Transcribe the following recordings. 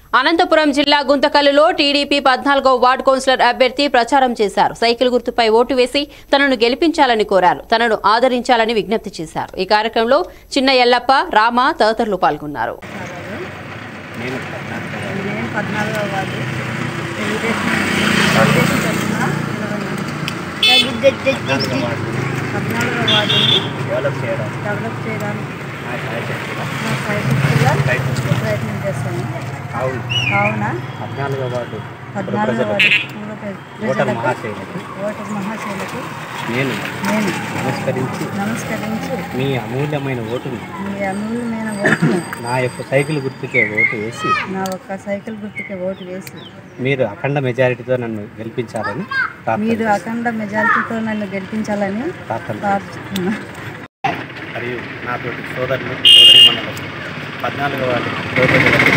అనంతపురం జిల్లా గుంతకల్లులో టీడీపీ పద్నాలుగో వార్డు కౌన్సిలర్ అభ్యర్థి ప్రచారం చేశారు సైకిల్ గుర్తుపై ఓటు వేసి తనను గెలిపించాలని కోరారు తనను ఆదరించాలని విజ్ఞప్తి చేశారు ఈ కార్యక్రమంలో చిన్న ఎల్లప్ప రామ తదితరులు పాల్గొన్నారు నేను పద్నాలుగు నేను పద్నాలుగవ వార్డు తెలుగుదేశం తెలుగుదేశం తరఫున పద్నాలుగు వార్డు పద్నాలుగవ వార్డుని డెవలప్ చేయడం డెవలప్ చేయడానికి నా శాయశక్తిగా నా సాయశక్తిగా ప్రయత్నిస్తాను ప్రయత్నం చేస్తాను కావున కావున పద్నాలుగో వార్డు పద్నాలుగవ వార్డు ఓటర్ ప్రజలకు మహాశైలకు ఓటర్ మహాశైలకు నేను నేను నమస్కరించి నమస్కరించి మీ అమూల్యమైన ఓటుని మీ అమూల్యమైన ఓటును నా యొక్క సైకిల్ గుర్తుకే ఓటు వేసి నా ఒక్క సైకిల్ గుర్తుకి ఓటు వేసి మీరు అఖండ మెజారిటీతో నన్ను గెలిపించాలని మీరు ప్రార్థన అఖండ మెజారిటీతో నన్ను గెలిపించాలని ప్రార్థన ప్రార్థిస్తున్నాను మరియు నాతోటి సోదరులు సోదరి మండలం పద్నాలుగో వార్డు సోదరులకు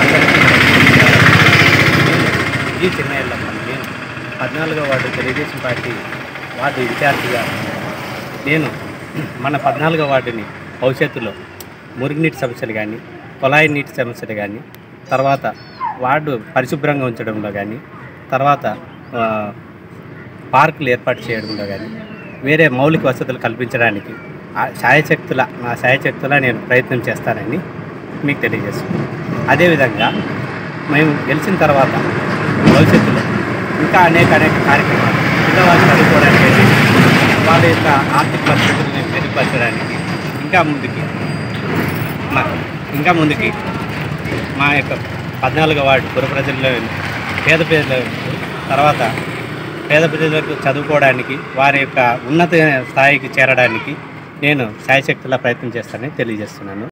ఈ చిన్న ఎల్లమ్మ నేను పద్నాలుగో వార్డు తెలుగుదేశం పార్టీ వార్డు ఇన్ఛార్జిగా నేను మన పద్నాలుగో వార్డుని భవిష్యత్తులో మురుగునీటి సమస్యలు కానీ కుళాయి నీటి సమస్యలు కానీ తర్వాత వార్డు పరిశుభ్రంగా ఉంచడంలో కానీ తర్వాత ఆ, పార్కులు ఏర్పాటు చేయడంలో కానీ వేరే మౌలిక వసతులు కల్పించడానికి ఆ శాయశక్తుల నా శాయశక్తుల నేను ప్రయత్నం చేస్తానని మీకు తెలియజేస్తున్నాను అదేవిధంగా మేము గెలిచిన తర్వాత భవిష్యత్తులో ఇంకా అనేక అనేక కార్యక్రమాలు పిల్లవాళ్ళు చదువుకోవడానికి కానీ, వాళ్ళ యొక్క ఆర్థిక పరిస్థితులను మెరుగుపరచడానికి ఇంకా ముందుకి మా ఇంకా ముందుకి మా యొక్క పద్నాలుగో వార్డు పుర ప్రజల్లో పేద ప్రజలకు తర్వాత పేద ప్రజలకు చదువుకోవడానికి వారి యొక్క ఉన్నత స్థాయికి చేరడానికి నేను శాయశక్తులా ప్రయత్నం చేస్తానని తెలియజేస్తున్నాను